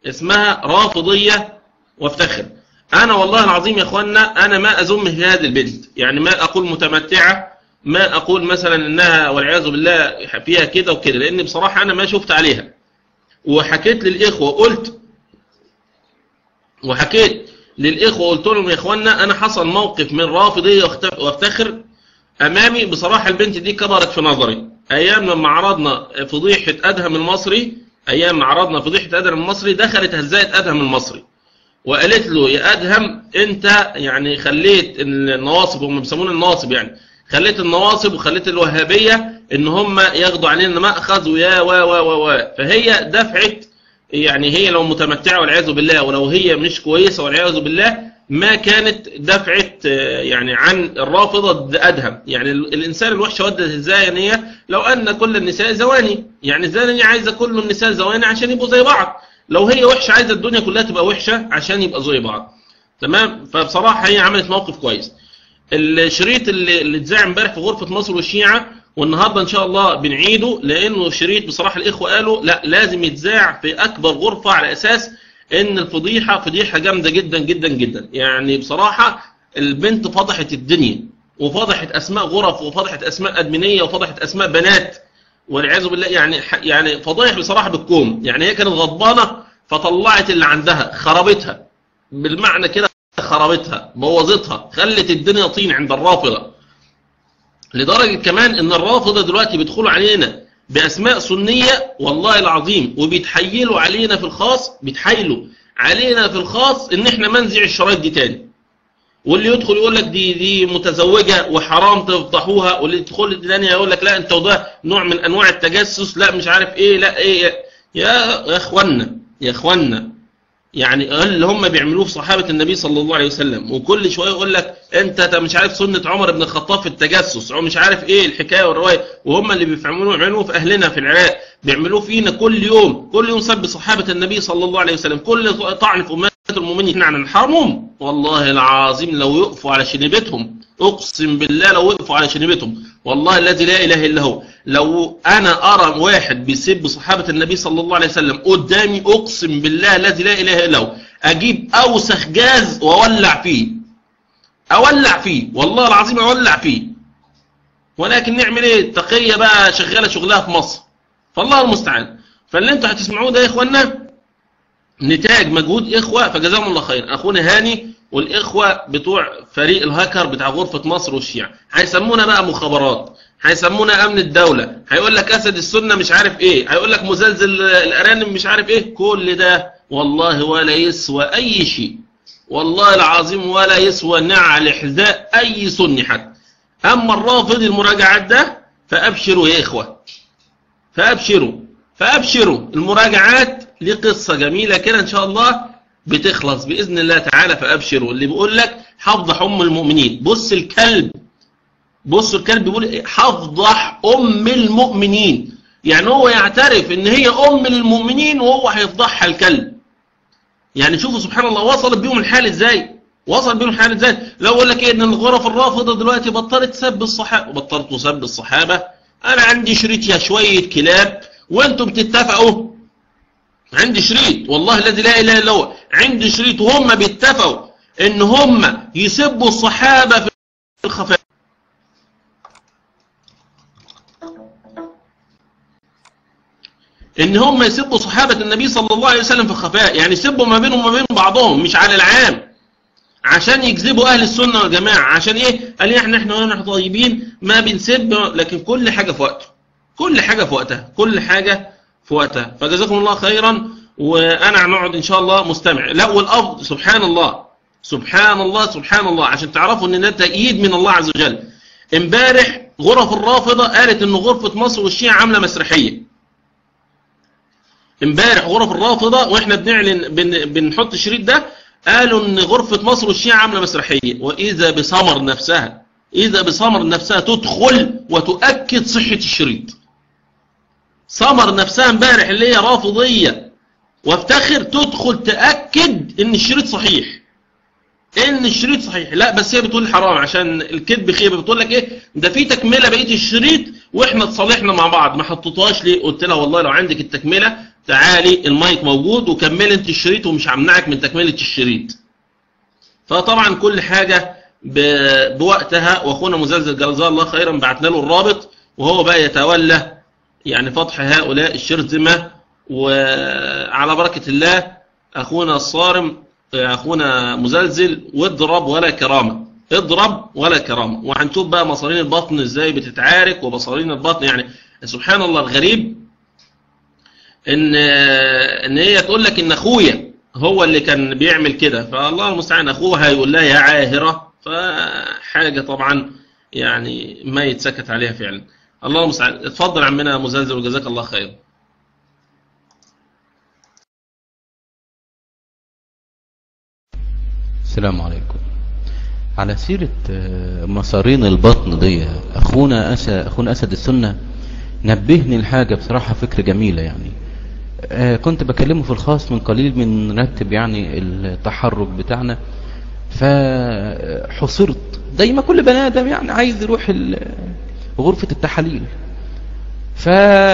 اسمها رافضية وافتخر انا والله العظيم يا اخوانا انا ما اذم في هذه البنت يعني ما اقول متمتعة ما اقول مثلا انها والعياذ بالله فيها كده وكده لان بصراحة انا ما شفت عليها وحكيت للاخوة قلت وحكيت للاخوة قلت لهم يا اخوانا انا حصل موقف من رافضية وافتخر امامي بصراحة البنت دي كبرت في نظري ايام لما عرضنا فضيحة ادهم المصري ايام ما عرضنا فضيحة ادهم المصري دخلت هزاية ادهم المصري وقالت له يا ادهم انت يعني خليت النواصب هم بيسمون النواصب يعني خليت النواصب وخليت الوهابية ان هم ياخدوا علينا مأخذ ويا و و و و فهي دفعت يعني هي لو متمتعة والعياذ بالله ولو هي مش كويسة والعياذ بالله ما كانت دفعت يعني عن الرافضة أدهم يعني الإنسان الوحش ودت الزانية لو أن كل النساء زواني يعني الزانية عايزة كل النساء زواني عشان يبقوا زي بعض لو هي وحشة عايزة الدنيا كلها تبقى وحشة عشان يبقى زي بعض تمام فبصراحة هي عملت موقف كويس الشريط اللي, اللي اتذاع امبارح في غرفة مصر والشيعة والنهاردة ان شاء الله بنعيده لانه شريط بصراحة الاخوة قالوا لا لازم يتذاع في اكبر غرفة على اساس ان الفضيحة فضيحة جامدة جدا جدا جدا يعني بصراحة البنت فضحت الدنيا وفضحت اسماء غرف وفضحت اسماء ادمنية وفضحت اسماء بنات والعياذ بالله يعني يعني فضايح بصراحة بالكوم يعني هي كانت غضبانة فطلعت اللي عندها خربتها بالمعنى كده خربتها بوظتها خلت الدنيا طين عند الرافضة لدرجة كمان ان الرافضة دلوقتي بيدخلوا علينا بأسماء سنية والله العظيم وبيتحيلوا علينا في الخاص بيتحايلوا علينا في الخاص ان احنا منزع الشرايط دي تاني واللي يدخل يقول لك دي دي متزوجة وحرام تفضحوها واللي يدخل الثانية يقول لك لا انت وده نوع من انواع التجسس لا مش عارف ايه لا ايه يا يا اخوانا يا اخوانا يعني اللي هم بيعملوه في صحابة النبي صلى الله عليه وسلم وكل شوية يقول لك انت مش عارف سنة عمر بن الخطاب في التجسس او مش عارف ايه الحكاية والرواية وهم اللي بيفهموه بيعملوه في اهلنا في العراق بيعملوه فينا كل يوم كل يوم سب صحابة النبي صلى الله عليه وسلم كل طعن في امهات المؤمنين عن نحرمهم والله العظيم لو يقفوا على شنبتهم اقسم بالله لو وقفوا على شنبتهم والله الذي لا اله الا هو لو انا ارى واحد بيسب صحابة النبي صلى الله عليه وسلم قدامي اقسم بالله الذي لا اله الا هو اجيب اوسخ جاز واولع فيه اولع فيه والله العظيم اولع فيه ولكن نعمل ايه التقية بقى شغالة شغلها في مصر فالله المستعان فاللي انتوا هتسمعوه ده يا اخوانا نتاج مجهود اخوة فجزاهم الله خير اخونا هاني والاخوة بتوع فريق الهاكر بتاع غرفة مصر والشيعة هيسمونا بقى مخابرات هيسمونا امن الدولة هيقول لك اسد السنة مش عارف ايه هيقول لك مزلزل الارانب مش عارف ايه كل ده والله ولا يسوى اي شيء والله العظيم ولا يسوى نعل حذاء اي سني حتى اما الرافض المراجعات ده فابشروا يا اخوة فابشروا فابشروا المراجعات ليه قصة جميلة كده ان شاء الله بتخلص بإذن الله تعالى فأبشروا اللي بيقول لك حفضح أم المؤمنين بص الكلب بص الكلب بيقول حفضح أم المؤمنين يعني هو يعترف ان هي أم للمؤمنين وهو هيفضحها الكلب يعني شوفوا سبحان الله وصلت بيهم الحال ازاي وصل بيهم الحال ازاي لو اقول لك ايه ان الغرف الرافضة دلوقتي بطلت تسب الصحابة بطلت تسب الصحابة انا عندي شريط يا شوية كلاب وانتم بتتفقوا عندي شريط والله الذي لا اله الا هو عندي شريط وهم بيتفقوا ان هم يسبوا الصحابة في الخفاء ان هم يسبوا صحابة النبي صلى الله عليه وسلم في الخفاء يعني يسبوا ما بينهم وما بين بعضهم مش على العام عشان يجذبوا اهل السنة والجماعة عشان ايه قال احنا احنا احنا طيبين ما بنسب لكن كل حاجة في وقته كل حاجة في وقتها كل حاجة في وقتها فجزاكم الله خيرا وانا هنقعد ان شاء الله مستمع لا والافضل سبحان الله سبحان الله سبحان الله عشان تعرفوا ان ده تأييد من الله عز وجل امبارح غرف الرافضة قالت ان غرفة مصر والشيعة عاملة مسرحية امبارح غرف الرافضة واحنا بنعلن بن بنحط الشريط ده قالوا ان غرفة مصر والشيعة عاملة مسرحية واذا بسمر نفسها اذا بسمر نفسها تدخل وتؤكد صحة الشريط سمر نفسها امبارح اللي هي رافضية وافتخر تدخل تأكد ان الشريط صحيح ان الشريط صحيح لا بس هي بتقول حرام عشان الكذب خيبة بتقول لك ايه ده في تكملة بقية الشريط واحنا اتصالحنا مع بعض ما حطيتهاش ليه قلت لها والله لو عندك التكملة تعالي المايك موجود وكمل انت الشريط ومش همنعك من تكملة الشريط فطبعا كل حاجة ب- بوقتها واخونا مزلزل جزاه الله خيرا بعتنا له الرابط وهو بقى يتولى يعني فتح هؤلاء الشرذمة وعلى بركة الله اخونا الصارم اخونا مزلزل واضرب ولا كرامة اضرب ولا كرامة وهنشوف بقى مصارين البطن ازاي بتتعارك ومصارين البطن يعني سبحان الله الغريب ان ان هي تقول لك ان اخويا هو اللي كان بيعمل كده فالله المستعان اخوها يقول لها يا عاهره فحاجه طبعا يعني ما يتسكت عليها فعلا الله المستعان اتفضل عمنا مزلزل وجزاك الله خير السلام عليكم على سيرة آه، مصارين البطن دي أخونا أسد, أخونا أسد السنة نبهني الحاجة بصراحة فكرة جميلة يعني آه، كنت بكلمه في الخاص من قليل من نرتب يعني التحرك بتاعنا فحصرت زي ما كل بني آدم يعني عايز يروح ال- غرفة التحاليل ف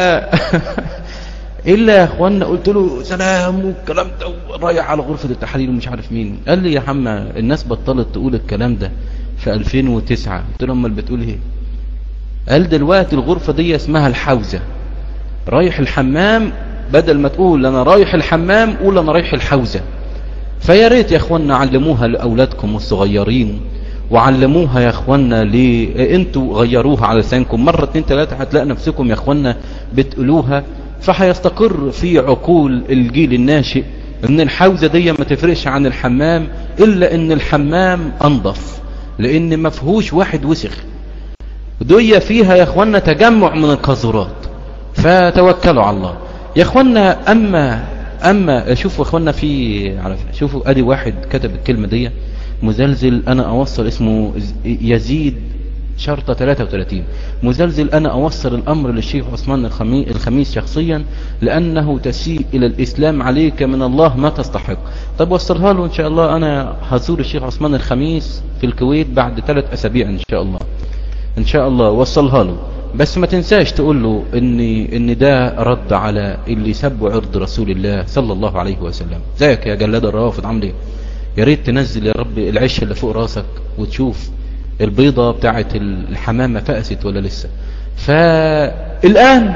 الا يا اخوانا قلت له سلام والكلام ده رايح على غرفة التحاليل ومش عارف مين قال لي يا حما الناس بطلت تقول الكلام ده في 2009 قلت له امال بتقول ايه قال دلوقتي الغرفة دي اسمها الحوزة رايح الحمام بدل ما تقول انا رايح الحمام قول انا رايح الحوزة فيا ريت يا اخوانا علموها لاولادكم الصغيرين وعلموها يا اخوانا ليه انتوا غيروها على لسانكم مرة اتنين تلاتة هتلاقي نفسكم يا اخوانا بتقولوها فهيستقر في عقول الجيل الناشئ ان الحوزة دي ما تفرقش عن الحمام الا ان الحمام انضف لان ما فيهوش واحد وسخ دي فيها يا اخوانا تجمع من القاذورات فتوكلوا على الله يا اخوانا اما اما شوفوا يا اخوانا في على فكرة، شوفوا ادي واحد كتب الكلمة دي مزلزل انا اوصل اسمه يزيد شرطة 33 مزلزل أنا أوصل الأمر للشيخ عثمان الخمي- الخميس شخصيا لأنه تسيء إلى الإسلام عليك من الله ما تستحق طب وصلها له إن شاء الله أنا هزور الشيخ عثمان الخميس في الكويت بعد ثلاث أسابيع إن شاء الله إن شاء الله وصلها له بس ما تنساش تقول له إن, إن ده رد على اللي سبوا عرض رسول الله صلى الله عليه وسلم زيك يا جلاد الروافض عامل ايه يا ريت تنزل يا رب العش اللي فوق راسك وتشوف البيضة بتاعت الحمامة فأست ولا لسه فالآن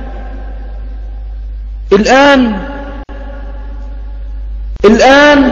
الآن الآن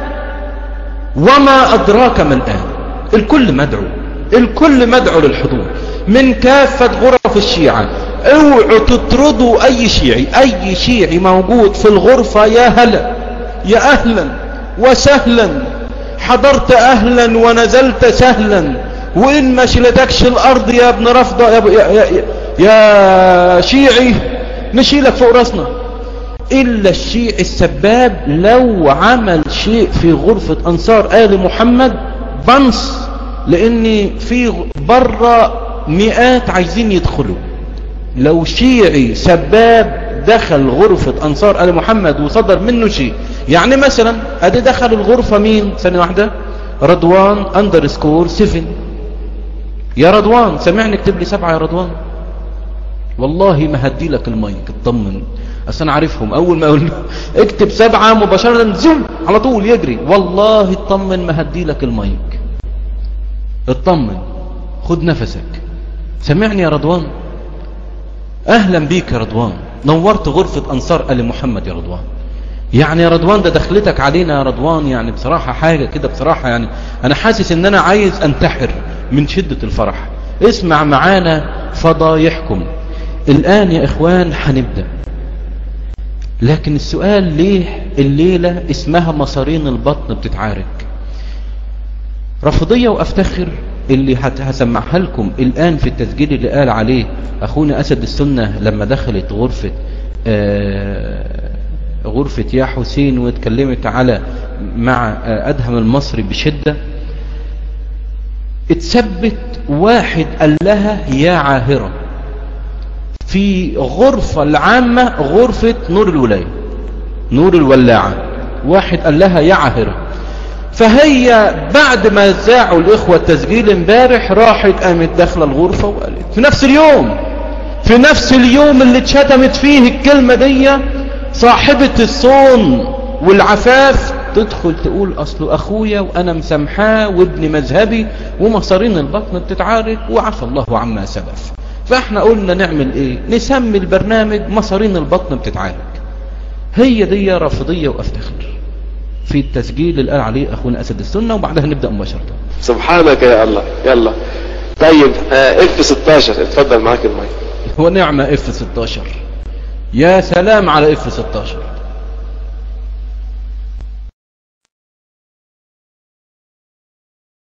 وما أدراك ما الآن الكل مدعو الكل مدعو للحضور من كافة غرف الشيعة اوعوا تطردوا اي شيعي اي شيعي موجود في الغرفة يا هلا يا اهلا وسهلا حضرت اهلا ونزلت سهلا وان ما شلتكش الارض يا ابن رفضة يا, يا, يا, يا شيعي نشيلك فوق راسنا الا الشيعي السباب لو عمل شيء في غرفة انصار ال محمد بنص لان في بره مئات عايزين يدخلوا لو شيعي سباب دخل غرفة انصار ال محمد وصدر منه شيء يعني مثلا ادي دخل الغرفة مين ثانية واحدة رضوان اندرسكور سيفن يا رضوان سمعني اكتب لي سبعة يا رضوان والله ما هدي لك المايك اطمن اصل انا عارفهم اول ما اقول له اكتب سبعة مباشرة زم على طول يجري والله اطمن ما هدي لك المايك اطمن خد نفسك سمعني يا رضوان اهلا بيك يا رضوان نورت غرفة انصار ال محمد يا رضوان يعني يا رضوان ده دخلتك علينا يا رضوان يعني بصراحة حاجة كده بصراحة يعني انا حاسس ان انا عايز انتحر من شدة الفرح اسمع معانا فضايحكم الان يا اخوان هنبدأ لكن السؤال ليه الليلة اسمها مصارين البطن بتتعارك رفضية وافتخر اللي هسمعها لكم الآن في التسجيل اللي قال عليه أخونا أسد السنة لما دخلت غرفة آه غرفة يا حسين واتكلمت على مع آه أدهم المصري بشدة اتثبت واحد قال لها يا عاهرة في غرفة العامة غرفة نور الولاية نور الولاعة واحد قال لها يا عاهرة فهي بعد ما ذاعوا الاخوة التسجيل امبارح راحت قامت داخله الغرفة وقالت في نفس اليوم في نفس اليوم اللي اتشتمت فيه الكلمة دي صاحبة الصون والعفاف تدخل تقول اصله اخويا وانا مسامحاه وابن مذهبي ومصارين البطن بتتعارك وعفى الله عما سلف فاحنا قلنا نعمل ايه نسمي البرنامج مصارين البطن بتتعارك هي دي رافضية وافتخر في التسجيل اللي قال عليه اخونا اسد السنة وبعدها نبدأ مباشرة سبحانك يا الله يلا طيب اف 16 اتفضل معاك المايك ونعمة اف 16 يا سلام على اف 16